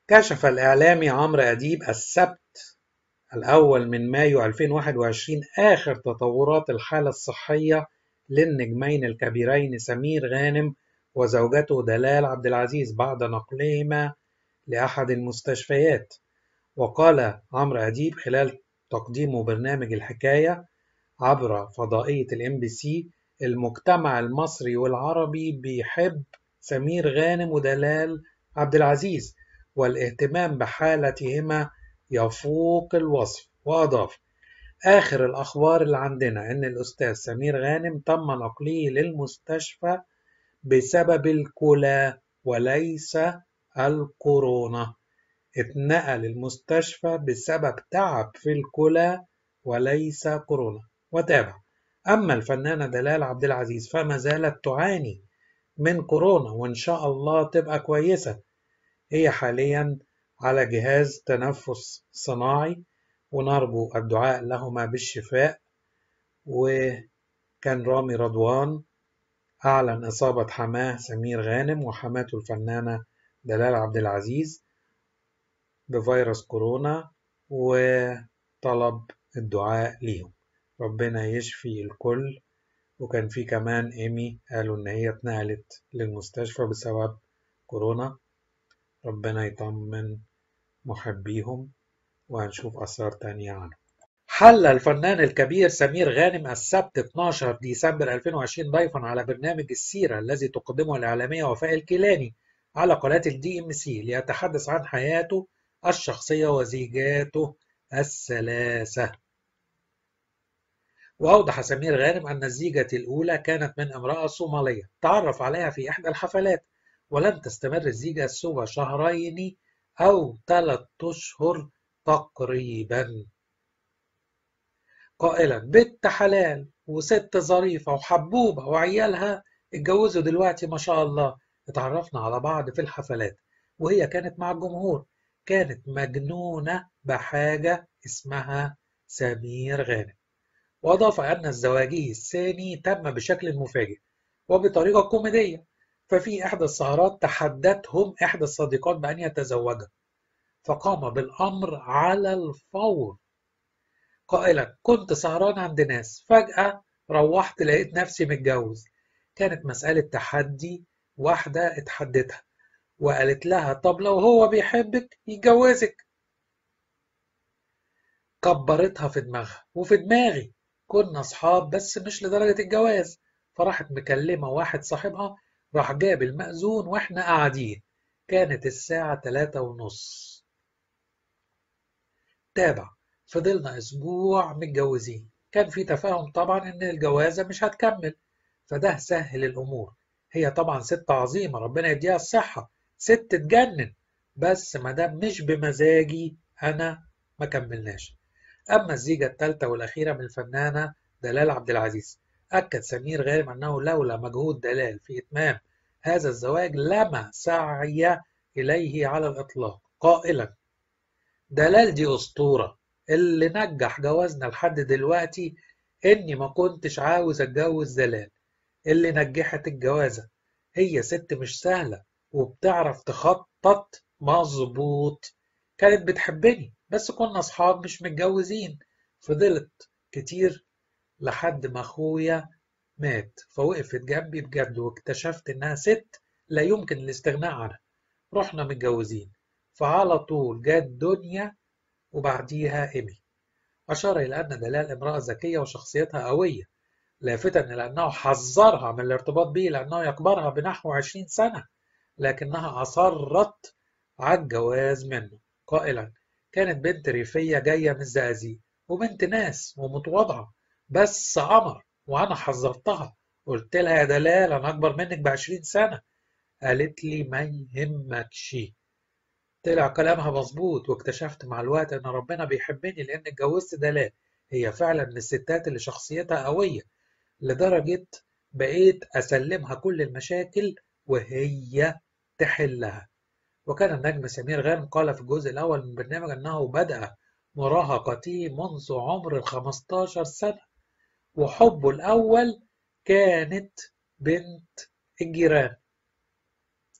كشف الإعلامي عمرو أديب السبت الأول من مايو 2021 آخر تطورات الحالة الصحية للنجمين الكبيرين سمير غانم وزوجته دلال عبد العزيز بعد نقلهما لأحد المستشفيات وقال عمرو أديب خلال تقديمه برنامج الحكاية عبر فضائية الام بي سي المجتمع المصري والعربي بيحب سمير غانم ودلال عبد العزيز والاهتمام بحالتهما يفوق الوصف وأضاف آخر الأخبار اللي عندنا إن الأستاذ سمير غانم تم نقله للمستشفى بسبب الكلى وليس الكورونا اتنقل المستشفى بسبب تعب في الكلى وليس كورونا وتابع أما الفنانة دلال عبد العزيز فما زالت تعاني من كورونا وإن شاء الله تبقى كويسة هي حاليا على جهاز تنفس صناعي ونرجو الدعاء لهما بالشفاء وكان رامي رضوان أعلن إصابة حماه سمير غانم وحماته الفنانة دلال عبد العزيز بفيروس كورونا وطلب الدعاء ليهم ربنا يشفي الكل وكان في كمان ايمي قالوا ان هي اتنقلت للمستشفى بسبب كورونا ربنا يطمن محبيهم وهنشوف أسرار تانية عنه حل الفنان الكبير سمير غانم السبت 12 ديسمبر 2020 ضيفا على برنامج السيرة الذي تقدمه الإعلامية وفاء الكيلاني على قناة الدي ام سي ليتحدث عن حياته الشخصية وزيجاته الثلاثة وأوضح سمير غانم أن الزيجة الأولى كانت من امرأة صومالية تعرف عليها في إحدى الحفلات ولم تستمر الزيجة سوى شهرين أو ثلاث أشهر تقريبا قائلا بنت حلال وست ظريفة وحبوبة وعيالها اتجوزوا دلوقتي ما شاء الله اتعرفنا على بعض في الحفلات وهي كانت مع الجمهور كانت مجنونة بحاجة اسمها سمير غانم وأضاف أن الزواجي الثاني تم بشكل مفاجئ وبطريقة كوميدية ففي إحدى السهرات تحدتهم إحدى الصديقات بأن يتزوجا فقام بالأمر على الفور قائلا كنت سهران عند ناس فجأة روحت لقيت نفسي متجوز كانت مسألة تحدي واحدة اتحدتها وقالت لها طب لو هو بيحبك يتجوزك كبرتها في دماغها وفي دماغي كنا أصحاب بس مش لدرجة الجواز فراحت مكلمة واحد صاحبها راح جاب المأذون واحنا قاعدين كانت الساعة تلاتة ونص تابع فضلنا أسبوع متجوزين كان في تفاهم طبعا إن الجوازة مش هتكمل فده سهل الأمور هي طبعا ست عظيمة ربنا يديها الصحة ست تجنن بس مادام مش بمزاجي أنا ما كملناش أما الزيجة الثالثة والأخيرة من الفنانة دلال عبد العزيز أكد سمير غانم أنه لولا مجهود دلال في إتمام هذا الزواج لما سعي إليه على الإطلاق قائلا دلال دي أسطورة اللي نجح جوازنا لحد دلوقتي إني ما كنتش عاوز أتجوز دلال اللي نجحت الجوازة هي ست مش سهلة وبتعرف تخطط مظبوط كانت بتحبني بس كنا أصحاب مش متجوزين فضلت كتير لحد ما أخويا مات فوقفت جنبي بجد واكتشفت إنها ست لا يمكن الاستغناء عنها رحنا متجوزين فعلى طول جت دنيا وبعديها إيمي أشار إلى أن دلال امرأة ذكية وشخصيتها قوية لافتا إلى أنه حذرها من الارتباط به لأنه يكبرها بنحو عشرين سنة لكنها أصرت على الجواز منه قائلا كانت بنت ريفية جاية من الزقازيق وبنت ناس ومتواضعة بس قمر وأنا حذرتها قلت لها يا دلال أنا أكبر منك بعشرين سنة قالت لي ما يهمكش طلع كلامها مظبوط واكتشفت مع الوقت ان ربنا بيحبني لان اتجوزت دلال هي فعلا من الستات اللي شخصيتها قوية لدرجة بقيت أسلمها كل المشاكل وهي تحلها وكان النجم سمير غانم قال في الجزء الأول من البرنامج أنه بدأ مراهقته منذ عمر ال 15 سنة وحبه الأول كانت بنت الجيران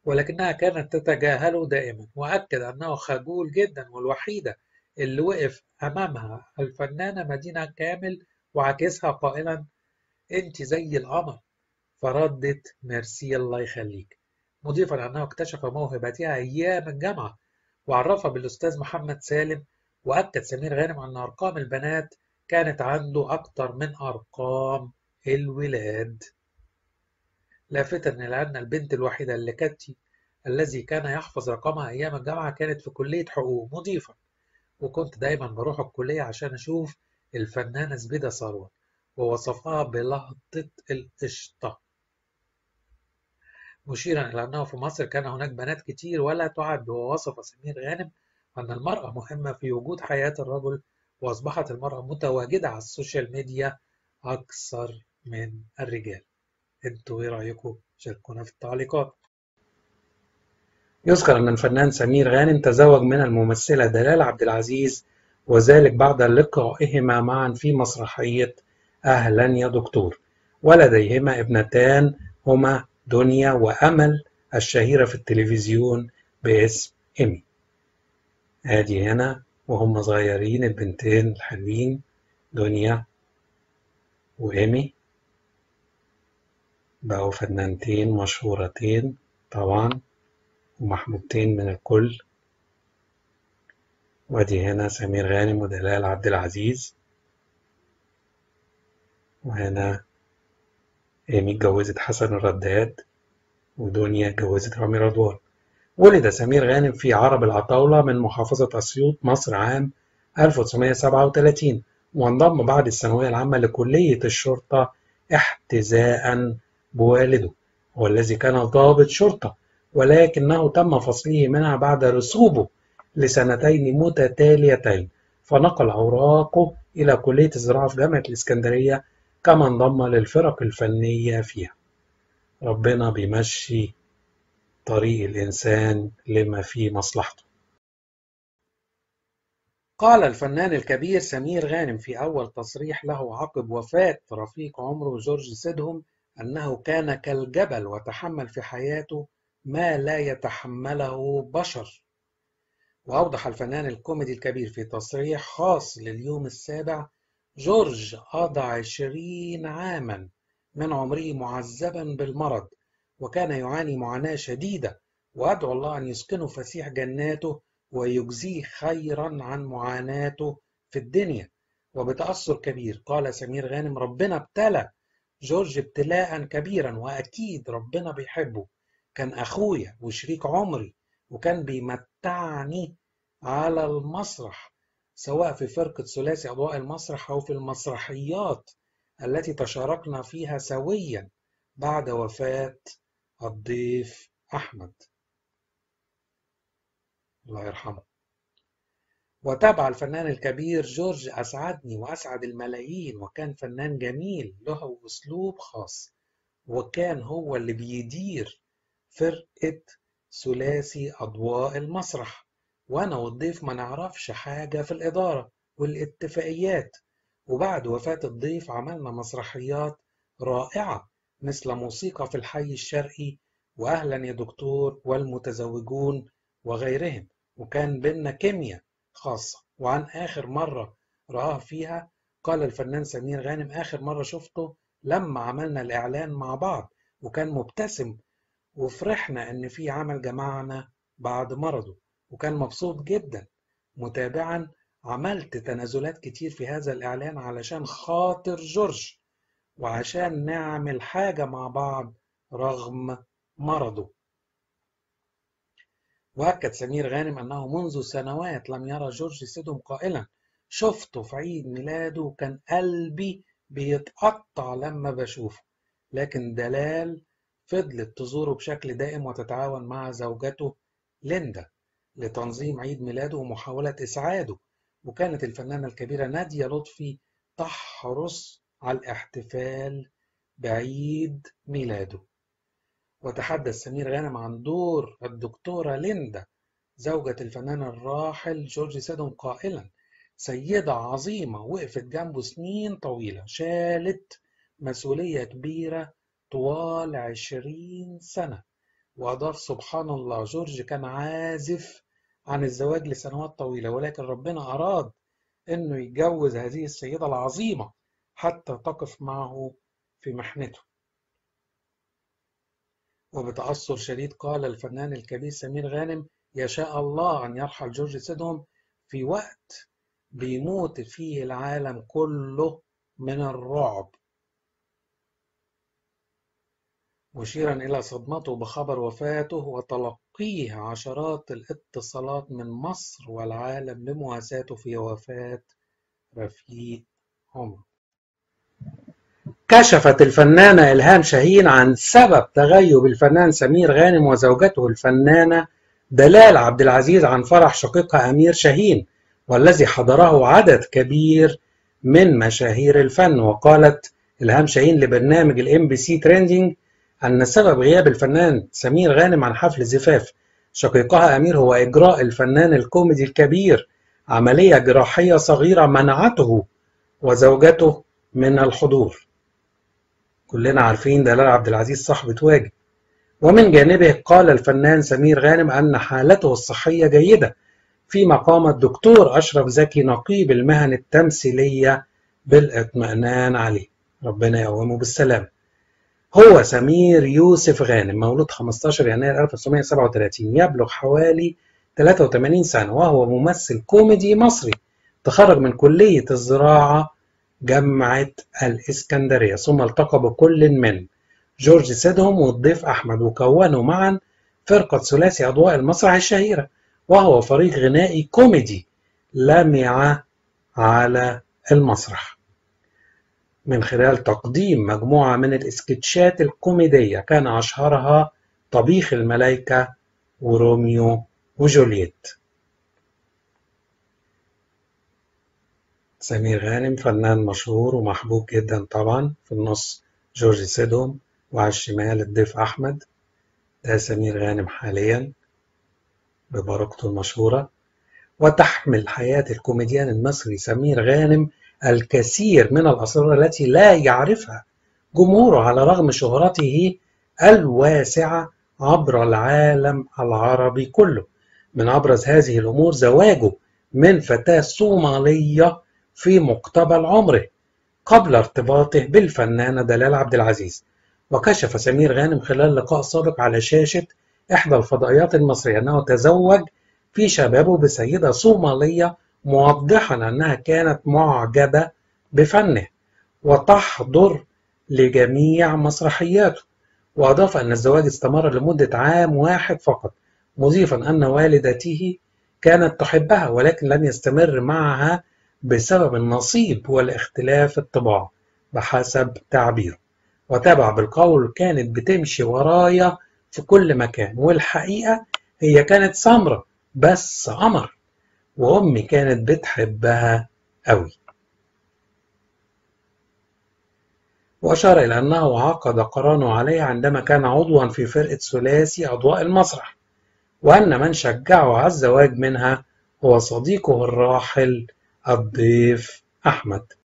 ولكنها كانت تتجاهله دائما وأكد أنه خجول جدا والوحيدة اللي وقف أمامها الفنانة مدينة كامل وعكسها قائلا أنت زي القمر فردت ميرسي الله يخليك مضيفا أنه اكتشف موهبتها أيام الجامعة وعرفها بالأستاذ محمد سالم وأكد سمير غانم أن أرقام البنات كانت عنده أكتر من أرقام الولاد لافتا إلى أن البنت الوحيدة اللي كانت الذي كان يحفظ رقمها أيام الجامعة كانت في كلية حقوق مضيفا وكنت دايما بروح الكلية عشان أشوف الفنانة زبيدة ثروت ووصفها بلهطة القشطة مشيرا إلى أنه في مصر كان هناك بنات كتير ولا تعد ووصف سمير غانم أن المرأة مهمة في وجود حياة الرجل وأصبحت المرأة متواجدة على السوشيال ميديا أكثر من الرجال انتوا ايه رأيكم شاركونا في التعليقات يذكر أن الفنان سمير غانم تزوج من الممثلة دلال عبد العزيز وذلك بعد لقائهما معا في مسرحية أهلا يا دكتور ولديهما ابنتان هما دنيا وأمل الشهيرة في التلفزيون باسم إيمي ادي هنا وهم صغيرين البنتين الحلوين دنيا وإيمي بقوا فنانتين مشهورتين طبعا ومحبوبتين من الكل وادي هنا سمير غانم ودلال عبد العزيز وهنا إيمي اتجوزت حسن الرداد ودنيا اتجوزت رامي رضوان ولد سمير غانم في عرب العطاولة من محافظة أسيوط مصر عام 1937 وانضم بعد الثانوية العامة لكلية الشرطة احتذاء بوالده والذي كان ضابط شرطة ولكنه تم فصله منها بعد رسوبه لسنتين متتاليتين فنقل أوراقه إلى كلية الزراعة في جامعة الإسكندرية كما انضم للفرق الفنية فيها ربنا بيمشي طريق الإنسان لما فيه مصلحته قال الفنان الكبير سمير غانم في أول تصريح له عقب وفاة رفيق عمره جورج سيدهم أنه كان كالجبل وتحمل في حياته ما لا يتحمله بشر وأوضح الفنان الكوميدي الكبير في تصريح خاص لليوم السابع جورج قضى عشرين عاما من عمره معذبا بالمرض وكان يعاني معاناة شديدة وأدعو الله أن يسكنه فسيح جناته ويجزيه خيرا عن معاناته في الدنيا وبتأثر كبير قال سمير غانم ربنا ابتلى جورج ابتلاء كبيرا وأكيد ربنا بيحبه كان أخويا وشريك عمري وكان بيمتعني على المسرح سواء في فرقة ثلاثي أضواء المسرح أو في المسرحيات التي تشاركنا فيها سويا بعد وفاة الضيف أحمد الله يرحمه وتابع الفنان الكبير جورج أسعدني وأسعد الملايين وكان فنان جميل له أسلوب خاص وكان هو اللي بيدير فرقة ثلاثي أضواء المسرح وأنا والضيف ما نعرفش حاجة في الإدارة والاتفاقيات وبعد وفاة الضيف عملنا مسرحيات رائعة مثل موسيقى في الحي الشرقي وأهلا يا دكتور والمتزوجون وغيرهم وكان بينا كيمياء خاصة وعن آخر مرة رآه فيها قال الفنان سمير غانم آخر مرة شفته لما عملنا الإعلان مع بعض وكان مبتسم وفرحنا إن في عمل جمعنا بعد مرضه وكان مبسوط جدا متابعا عملت تنازلات كتير في هذا الإعلان علشان خاطر جورج وعشان نعمل حاجة مع بعض رغم مرضه وأكد سمير غانم أنه منذ سنوات لم يرى جورج سيدهم قائلا شفته في عيد ميلاده وكان قلبي بيتقطع لما بشوفه لكن دلال فضلت تزوره بشكل دائم وتتعاون مع زوجته ليندا لتنظيم عيد ميلاده ومحاولة إسعاده وكانت الفنانة الكبيرة نادية لطفي تحرص على الاحتفال بعيد ميلاده وتحدث سمير غانم عن دور الدكتورة ليندا زوجة الفنان الراحل جورج سيدون قائلا سيدة عظيمة وقفت جنبه سنين طويلة شالت مسؤولية كبيرة طوال عشرين سنة وأضاف سبحان الله جورج كان عازف عن الزواج لسنوات طويلة ولكن ربنا أراد أنه يتجوز هذه السيدة العظيمة حتى تقف معه في محنته وبتأثر شديد قال الفنان الكبير سمير غانم يشاء الله أن يرحل جورج سيدهم في وقت بيموت فيه العالم كله من الرعب مشيرا إلى صدمته بخبر وفاته وتلقيه عشرات الاتصالات من مصر والعالم لمواساته في وفاة رفيق عمر كشفت الفنانة إلهام شاهين عن سبب تغيب الفنان سمير غانم وزوجته الفنانة دلال عبد العزيز عن فرح شقيقها أمير شاهين والذي حضره عدد كبير من مشاهير الفن وقالت إلهام شاهين لبرنامج الام بي سي تريندينج أن سبب غياب الفنان سمير غانم عن حفل زفاف شقيقها أمير هو إجراء الفنان الكوميدي الكبير عملية جراحية صغيرة منعته وزوجته من الحضور كلنا عارفين دلال عبد العزيز صاحبة واجب ومن جانبه قال الفنان سمير غانم أن حالته الصحية جيدة فيما قام الدكتور أشرف زكي نقيب المهن التمثيلية بالاطمئنان عليه ربنا يقومه بالسلام هو سمير يوسف غانم مولود 15 يناير 1937 يبلغ حوالي 83 سنة وهو ممثل كوميدي مصري تخرج من كلية الزراعة جامعة الإسكندرية ثم التقى بكل من جورج سيدهم والضيف أحمد وكونوا معا فرقة ثلاثي أضواء المسرح الشهيرة وهو فريق غنائي كوميدي لمع على المسرح من خلال تقديم مجموعة من الإسكتشات الكوميدية كان أشهرها طبيخ الملايكة وروميو وجولييت سمير غانم فنان مشهور ومحبوب جدا طبعا في النص جورج سيدهم وعلى الشمال الضيف أحمد ده سمير غانم حاليا ببركته المشهورة وتحمل حياة الكوميديان المصري سمير غانم الكثير من الأسرار التي لا يعرفها جمهوره على رغم شهرته الواسعة عبر العالم العربي كله من أبرز هذه الأمور زواجه من فتاة صومالية في مقتبل عمره قبل ارتباطه بالفنانة دلال عبد العزيز وكشف سمير غانم خلال لقاء سابق على شاشة إحدى الفضائيات المصرية أنه تزوج في شبابه بسيدة صومالية موضحا أنها كانت معجبة بفنه وتحضر لجميع مسرحياته وأضاف أن الزواج استمر لمدة عام واحد فقط مضيفا أن والدته كانت تحبها ولكن لم يستمر معها بسبب النصيب والاختلاف الطباع بحسب تعبيره وتابع بالقول كانت بتمشي ورايا في كل مكان والحقيقة هي كانت سمرة بس قمر وأمي كانت بتحبها قوي وأشار إلى أنه عقد قرانه عليها عندما كان عضوا في فرقة ثلاثي أضواء المسرح وأن من شجعه على الزواج منها هو صديقه الراحل الضيف أحمد